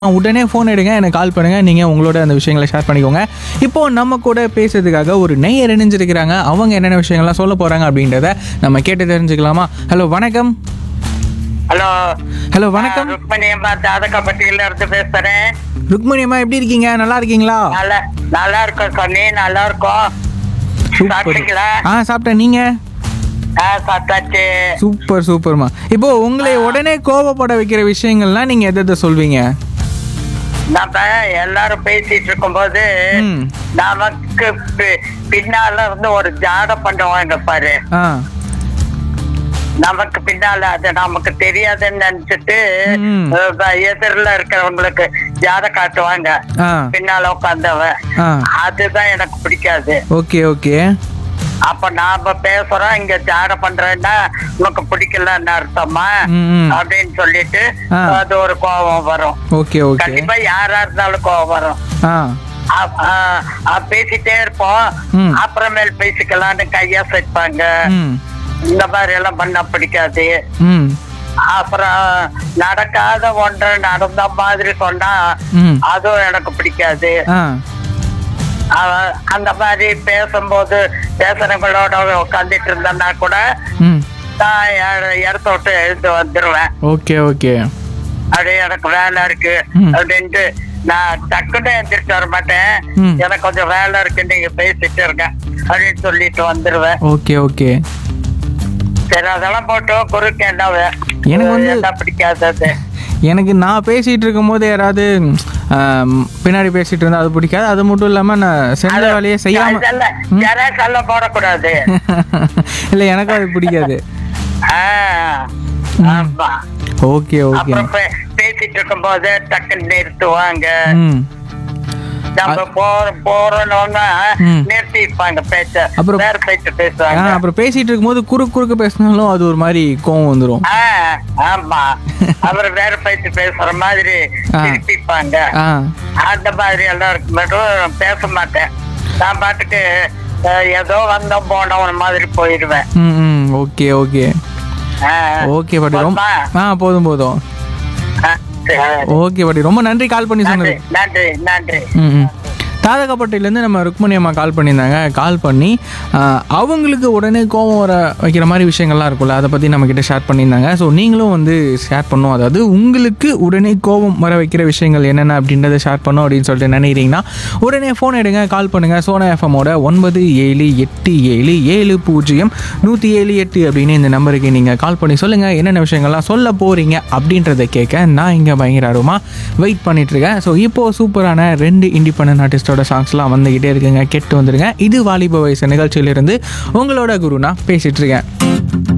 உடனே ஃபோன் எடுங்க எனக்கு கால் பண்ணுங்க நீங்கள் உங்களோட அந்த விஷயங்களை ஷேர் பண்ணிக்கோங்க இப்போ நம்ம கூட பேசுறதுக்காக ஒரு நெய்யர் இணைஞ்சிருக்கிறாங்க அவங்க என்னென்ன விஷயங்கள்லாம் சொல்ல போகிறாங்க அப்படின்றத நம்ம கேட்டு தெரிஞ்சுக்கலாமா ஹலோ வணக்கம் ஹலோ ஹலோ வணக்கம் ருக்மணியம்மா ஜாதகப்பட்டியில இருந்து பேசுறேன் ருக்மணி அம்மா எப்படி இருக்கீங்க நல்லா இருக்கீங்களா நல்லா நல்லா இருக்கோம் கண்ணி நல்லா இருக்கோம் சூப்பர் சாப்பிட்டீங்களா ஆ சாப்பிட்டேன் நீங்கள் ஆ சாப்பிட்டாச்சு சூப்பர் சூப்பர்மா இப்போ உங்களை உடனே கோவப்பட வைக்கிற விஷயங்கள்லாம் நீங்கள் எதை எதை சொல்வீங்க நம்ம எல்லாரும் பேசிட்டு இருக்கும்போது ம். நமக்கு பி- பின்னால இருந்து ஒரு ஜாடம் பண்ணுவாங்க பாரு ஆ நமக்கு பின்னால அது நமக்கு தெரியாதுன்னு நினைச்சிட்டு ம். அஹ், எதிரில இருக்கிறவங்களுக்கு ஜாட காட்டுவாங்க ஆ பின்னால உட்காந்தவன் ஆ அதுதான் எனக்கு பிடிக்காது ஓகே ஓகே அப்ப நாம பேசுறோம் இங்க ஜாட பண்றேன்னா உனக்கு பிடிக்கலன்னு அர்த்தமா ம், ம். அப்படின்னு சொல்லிட்டு ஆ. அது ஒரு கோபம் வரும் ஓகே ஓகே கண்டிப்பா யாரா இருந்தாலும் கோபம் வரும் ஆ அ- அ- அ- பேசிட்டே இருப்போம் ம். அப்புறமேல் பேசிக்கலாம்னு கையா சேர்ப்பாங்க ம் இந்த மாதிரி எல்லாம் பண்ண பிடிக்காது ம் அப்புறம் நடக்காத ஒன்று நடந்த மாதிரி சொன்னா ம் அதுவும் எனக்கு பிடிக்காது ஆ அவ- அந்த மாதிரி பேசும்போது பேசுறவங்களோட உட்காந்துட்டு இருந்தேன்னா கூட ம் நான் எ- இடத்த விட்டு எழுந்து வந்துருவேன் ஓகே ஓகே அப்படியே எனக்கு வேலை இருக்கு ம். அப்படின்ட்டு நான் டக்குன்னு எந்திரிச்சு வர மாட்டேன் ம். எனக்கு கொஞ்சம் வேலை இருக்கு நீங்க பேசிட்டு இருங்க அப்படின்னு சொல்லிட்டு வந்துருவேன் ஓகே ஓகே சரி அதெல்லாம் போட்டு குறுக்கு என்ன வே- எனக்கு வந்து- என்ன பிடிக்காதது எனக்கு நான் பேசிகிட்டு இருக்கும்போது யாராவது ஆம், பின்னாடி பேசிகிட்டு இருந்தால் அது பிடிக்காது அது மட்டும் இல்லாமல் நான் செஞ்ச வேலையை செய்யாமல் இதெல்லாம் ஜெராக்ஸ் எல்லாம் போடக்கூடாது இல்லை எனக்கும் அது பிடிக்காது ஆ, ஆமா ஓகே ஓகே அப்புறம் பே- பேசிட்டு இருக்கும்போது டக்குன்னு நிறுத்துவாங்க ம் நம்ம போற போறோம்னா ம். நிறுத்திப்பாங்க பேச்ச அப்புறம்- வேற பேச்சு ஆ பேசுவாங்க அப்புறம் பேசிகிட்டு இருக்கும்போது குறுக்கு குறுக்க பேசினாலும் அது ஒரு மாதிரி கோவம் வந்துடும் ஆ, ஆமா அப்புறம் வேற பேச்சு பேசுற மாதிரி ஆ. திருப்பிப்பாங்க ஆ அந்த மாதிரி எல்லாம் இருக்கு மட்டும் பேச மாட்டேன் நான் பாட்டுக்கு அஹ், ஏதோ வந்தோம் போனவன் மாதிரி போயிடுவேன் ம் ம் ஓகே ஓகே ஆ. ஓகே பாட்டி ரொம்ப போதுமா? ஆ போதும் போதும் ஆ, சரி. ஓகே பாட்டி ரொம்ப நன்றி கால் பண்ணி நன்றி சொன்னது நன்றி நன்றி ம் ம் தாதகப்பட்டிலேருந்து நம்ம ருக்மணி அம்மா கால் பண்ணியிருந்தாங்க கால் பண்ணி ஆ, அவங்களுக்கு உடனே கோபம் வர வைக்கிற மாதிரி விஷயங்கள்லாம் இருக்கும்ல அதை பற்றி நம்மக்கிட்ட ஷேர் பண்ணியிருந்தாங்க ஸோ நீங்களும் வந்து ஷேர் பண்ணும் அதாவது உங்களுக்கு உடனே கோபம் வர வைக்கிற விஷயங்கள் என்னென்ன அப்படின்றத ஷேர் பண்ணும் அப்படின்னு சொல்லிட்டு நினைக்கிறீங்கன்னா உடனே ஃபோன் எடுங்க கால் பண்ணுங்கள் சோனா எஃப்எம்மோட ஒன்பது ஏழு எட்டு ஏழு ஏழு பூஜ்ஜியம் நூற்றி ஏழு எட்டு அப்படின்னு இந்த நம்பருக்கு நீங்கள் கால் பண்ணி சொல்லுங்கள் என்னென்ன விஷயங்கள்லாம் சொல்ல போகிறீங்க அப்படின்றத கேட்க நான் இங்கே பயங்கர ஆர்வமாக வெயிட் பண்ணிகிட்ருக்கேன் ஸோ இப்போது சூப்பரான ரெண்டு இண்டிபெண்டன்ட் ஆர்டிஸ்டோட சாங்ஸ்லாம் வந்துக்கிட்டே இருக்குங்க கேட்டு வந்துருங்க இது வாலிப வயசு நிகழ்ச்சியிலிருந்து உங்களோட குரு நான் பேசிகிட்டு இருக்கேன்